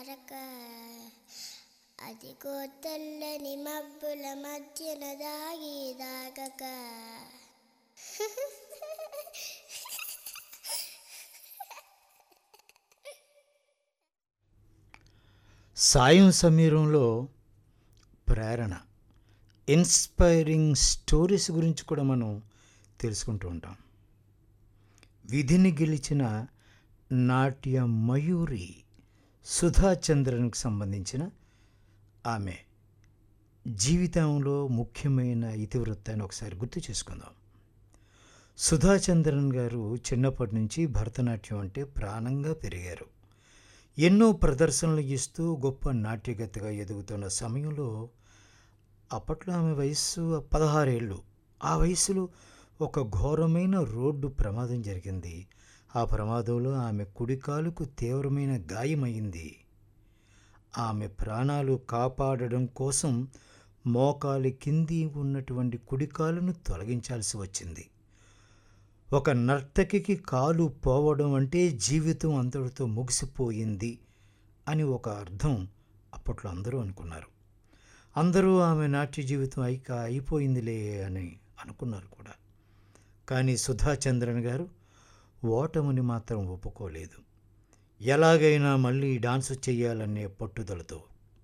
తారక అదిగో తెల్లని మబ్బుల మధ్యన దాగి దాగక సాయం సమీరంలో ప్రేరణ ఇన్స్పైరింగ్ స్టోరీస్ గురించి కూడా మనం తెలుసుకుంటూ ఉంటాం విధిని గెలిచిన నాట్య మయూరి సుధా చంద్రన్కి సంబంధించిన ఆమె జీవితంలో ముఖ్యమైన ఇతివృత్తాన్ని ఒకసారి గుర్తు చేసుకుందాం సుధాచంద్రన్ గారు చిన్నప్పటి నుంచి భరతనాట్యం అంటే ప్రాణంగా పెరిగారు ఎన్నో ప్రదర్శనలు ఇస్తూ గొప్ప నాట్యగతిగా ఎదుగుతున్న సమయంలో అప్పట్లో ఆమె వయస్సు పదహారేళ్ళు ఆ వయసులో ఒక ఘోరమైన రోడ్డు ప్రమాదం జరిగింది ఆ ప్రమాదంలో ఆమె కుడికాలుకు తీవ్రమైన గాయమైంది ఆమె ప్రాణాలు కాపాడడం కోసం మోకాలి కింది ఉన్నటువంటి కుడికాలును తొలగించాల్సి వచ్చింది ఒక నర్తకికి కాలు పోవడం అంటే జీవితం అంతటితో ముగిసిపోయింది అని ఒక అర్థం అప్పట్లో అందరూ అనుకున్నారు అందరూ ఆమె నాట్య జీవితం అయిక అయిపోయిందిలే అని అనుకున్నారు కూడా కానీ సుధాచంద్రన్ గారు ఓటమిని మాత్రం ఒప్పుకోలేదు ఎలాగైనా మళ్ళీ డాన్స్ చేయాలనే పట్టుదలతో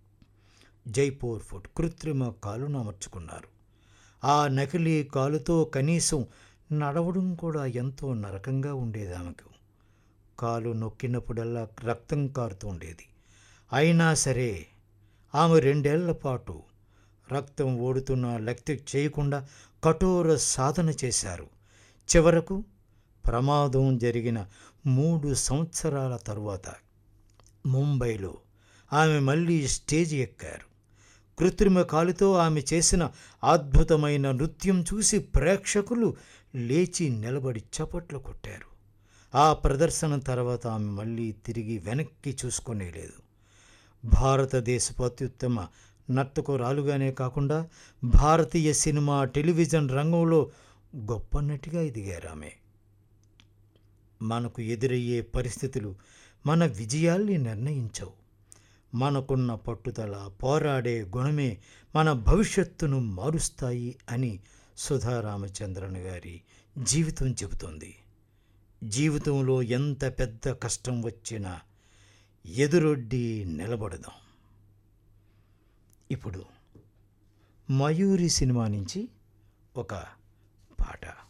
జైపూర్ ఫుట్ కృత్రిమ కాలును అమర్చుకున్నారు ఆ నకిలీ కాలుతో కనీసం నడవడం కూడా ఎంతో నరకంగా ఉండేది ఆమెకు కాలు నొక్కినప్పుడల్లా రక్తం కారుతూ ఉండేది అయినా సరే ఆమె రెండేళ్ల పాటు రక్తం ఓడుతున్న లెక్క చేయకుండా కఠోర సాధన చేశారు చివరకు ప్రమాదం జరిగిన మూడు సంవత్సరాల తరువాత ముంబైలో ఆమె మళ్ళీ స్టేజ్ ఎక్కారు కృత్రిమ కాలుతో ఆమె చేసిన అద్భుతమైన నృత్యం చూసి ప్రేక్షకులు లేచి నిలబడి చప్పట్లు కొట్టారు ఆ ప్రదర్శన తర్వాత ఆమె మళ్ళీ తిరిగి వెనక్కి చూసుకునే లేదు భారతదేశపు అత్యుత్తమ నర్తకురాలుగానే కాకుండా భారతీయ సినిమా టెలివిజన్ రంగంలో గొప్ప నటిగా ఎదిగారు ఆమె మనకు ఎదురయ్యే పరిస్థితులు మన విజయాల్ని నిర్ణయించవు మనకున్న పట్టుదల పోరాడే గుణమే మన భవిష్యత్తును మారుస్తాయి అని సుధా రామచంద్రన్ గారి జీవితం చెబుతోంది జీవితంలో ఎంత పెద్ద కష్టం వచ్చినా ఎదురొడ్డి నిలబడదాం ఇప్పుడు మయూరి సినిమా నుంచి ఒక పాట